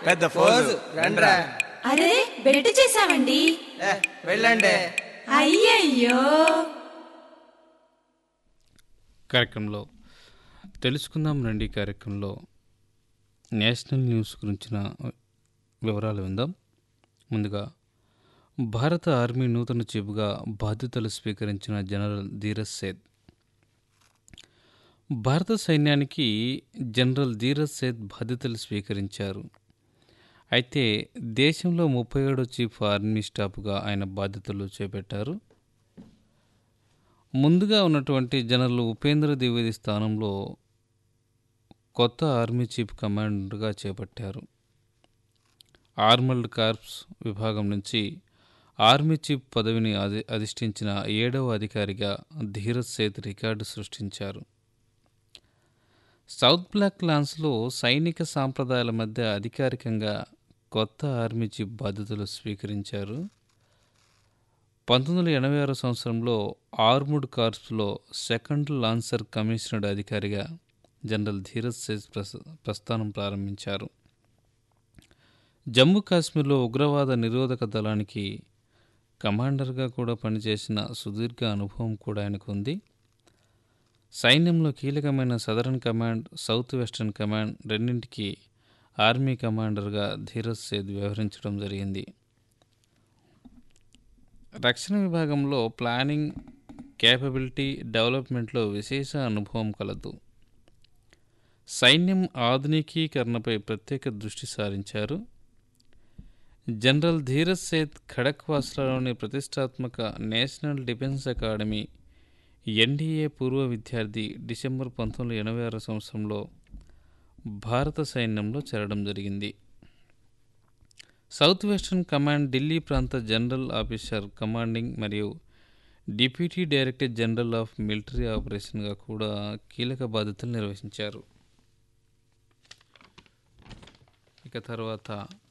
పెద్ద ఫోజు రండ్రా అరే బెట్టు చేశామండి ఏ, వెళ్ళండి అయ్యయ్యో కార్యక్రమంలో తెలుసుకుందాం రండి కార్యక్రమంలో నేషనల్ న్యూస్ గురించిన వివరాలు విందాం ముందుగా భారత ఆర్మీ నూతన చీఫ్గా బాధ్యతలు స్వీకరించిన జనరల్ ధీరజ్ సేత్ భారత సైన్యానికి జనరల్ ధీరజ్ సేత్ బాధ్యతలు స్వీకరించారు అయితే దేశంలో ముప్పై ఏడో చీఫ్ ఆర్మీ స్టాఫ్గా ఆయన బాధ్యతలు చేపట్టారు ముందుగా ఉన్నటువంటి జనరల్ ఉపేంద్ర ద్వివేది స్థానంలో కొత్త ఆర్మీ చీఫ్ కమాండర్గా చేపట్టారు ఆర్మల్డ్ కార్ప్స్ విభాగం నుంచి ఆర్మీ చీఫ్ పదవిని అధి అధిష్ఠించిన ఏడవ అధికారిగా ధీరజ్ సేత్ రికార్డు సృష్టించారు సౌత్ బ్లాక్ లాన్స్లో సైనిక సాంప్రదాయాల మధ్య అధికారికంగా కొత్త ఆర్మీ చీఫ్ బాధ్యతలు స్వీకరించారు పంతొమ్మిది వందల ఎనభై ఆరో సంవత్సరంలో ఆర్ముడ్ కార్ప్స్లో సెకండ్ లాన్సర్ కమిషనర్డ్ అధికారిగా జనరల్ ధీరజ్ సేత్ ప్రస్ ప్రస్థానం ప్రారంభించారు జమ్మూ కాశ్మీర్లో ఉగ్రవాద నిరోధక దళానికి కమాండర్గా కూడా పనిచేసిన సుదీర్ఘ అనుభవం కూడా ఆయనకు ఉంది సైన్యంలో కీలకమైన southern command south western command రెండింటికి ఆర్మీ కమాండర్గా ధీరజ్ సేద్ వ్యవహరించడం జరిగింది రక్షణ విభాగంలో ప్లానింగ్ కేపబిలిటీ డెవలప్మెంట్లో విశేష అనుభవం కలదు సైన్యం ఆధునికీకరణపై ప్రత్యేక దృష్టి సారించారు జనరల్ ధీరజ్ సేత్ ఖడక్వాస్లాలోని ప్రతిష్టాత్మక నేషనల్ డిఫెన్స్ అకాడమీ ఎన్డీఏ పూర్వ విద్యార్థి డిసెంబర్ పంతొమ్మిది వందల ఎనభై ఆరు సంవత్సరంలో భారత సైన్యంలో చేరడం జరిగింది సౌత్ వెస్టర్న్ కమాండ్ ఢిల్లీ ప్రాంత జనరల్ ఆఫీసర్ కమాండింగ్ మరియు deputy director general of military ఆపరేషన్గా కూడా కీలక బాధ్యతలు నిర్వహించారు ఇక తర్వాత